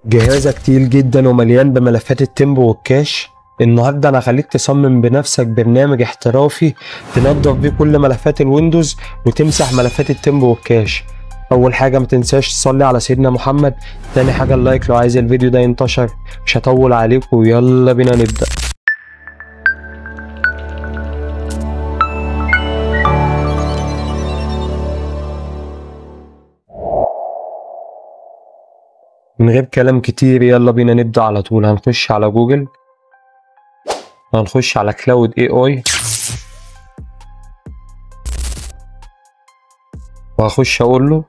جهازك تقيل جدا ومليان بملفات التمبو والكاش النهارده انا هخليك تصمم بنفسك برنامج احترافي تنظف بيه كل ملفات الويندوز وتمسح ملفات التمبو والكاش اول حاجه ما تنساش تصلي على سيدنا محمد تاني حاجه اللايك لو عايز الفيديو ده ينتشر مش هطول عليكم ويلا بينا نبدا من غير كلام كتير يلا بينا نبدأ على طول هنخش على جوجل هنخش على كلاود اي اي وهخش اقول له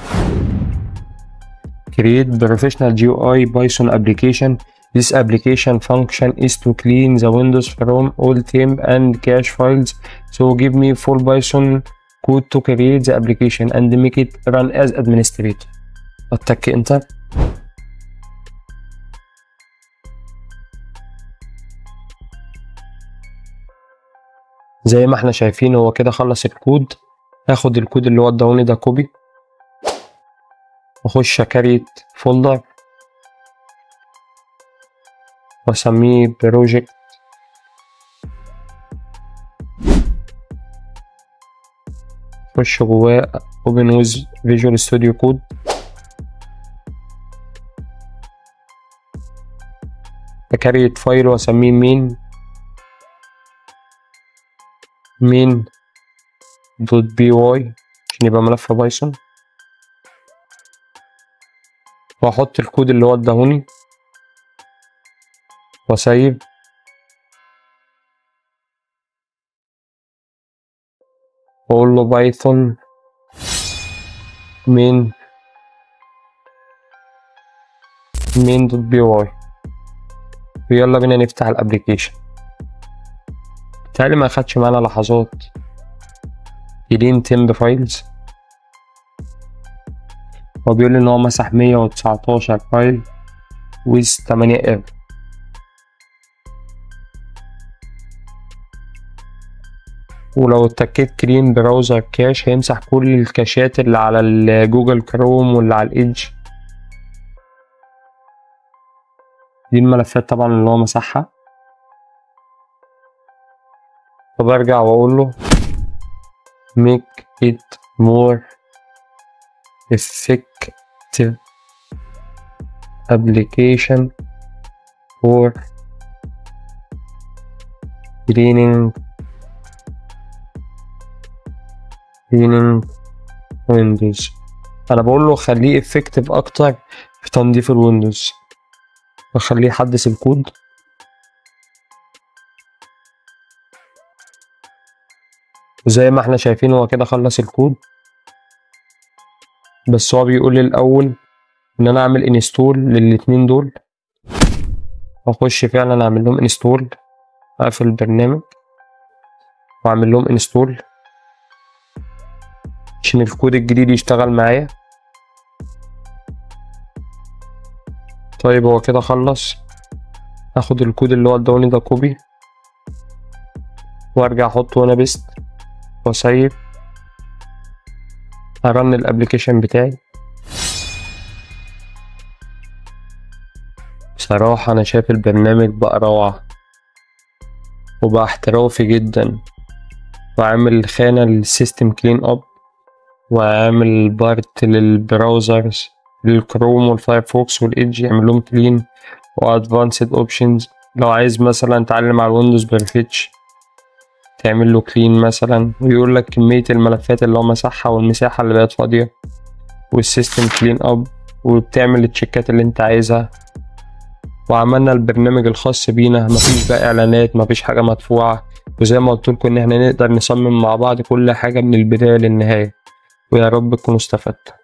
create professional GUI Python application This application function is to clean the windows from all temp and cache files. So give me full Python code to create the application and make it run as administrator. اتك انتر زي ما احنا شايفين هو كده خلص الكود هاخد الكود اللي هو اداهوني ده كوبي واخش اكريت فولدر واسميه بروجكت اخش جواه اوبن ويز فيجوال ستوديو كود اكريت فايل واسميه مين مين دوت بي واي عشان يبقى ملف بايثون واحط الكود اللي هو اداهوني واسيب واقول له بايثون مين مين دوت بي واي ويلا بينا نفتح الابليكيشن بتهيألي ما خدش معانا لحظات يدين تمب فايلز هو بيقول لي ان هو مسح مية وتسعتاشر فايل ويز تمانية اير ولو اتكيت كريم براوزر كاش هيمسح كل الكاشات اللي على الجوجل كروم واللي على الايدج دي الملفات طبعا اللي هو مسحها فبرجع واقول له make it more effective application for cleaning cleaning windows انا بقول له خليه effective اكتر في تنظيف الويندوز واخليه يحدث الكود وزي ما احنا شايفين هو كده خلص الكود بس هو بيقول لي الاول ان انا اعمل انستول للاتنين دول واخش فعلا اعمل لهم انستول اقفل البرنامج واعمل لهم انستول عشان الكود الجديد يشتغل معايا طيب هو كده خلص هاخد الكود اللي هو ادوني ده كوبي وارجع احطه هنا بيست واسيب هرن الابليكيشن بتاعي بصراحة أنا شايف البرنامج بقى روعة وبقى احترافي جدا وعامل خانة للسيستم كلين أب وعامل بارت للبراوزرز للكروم والفايرفوكس والإيدج يعمل لهم كلين وأدفانسد أوبشنز لو عايز مثلا تعلم على الويندوز بالفيتش تعمل له كلين مثلا ويقول لك كمية الملفات اللي هو مسحها والمساحة اللي بقت فاضية والسيستم كلين اب وبتعمل التشيكات اللي انت عايزها وعملنا البرنامج الخاص بينا مفيش بقى اعلانات مفيش حاجة مدفوعة وزي ما قلت لكم ان احنا نقدر نصمم مع بعض كل حاجة من البداية للنهاية ويا رب تكونوا استفدتوا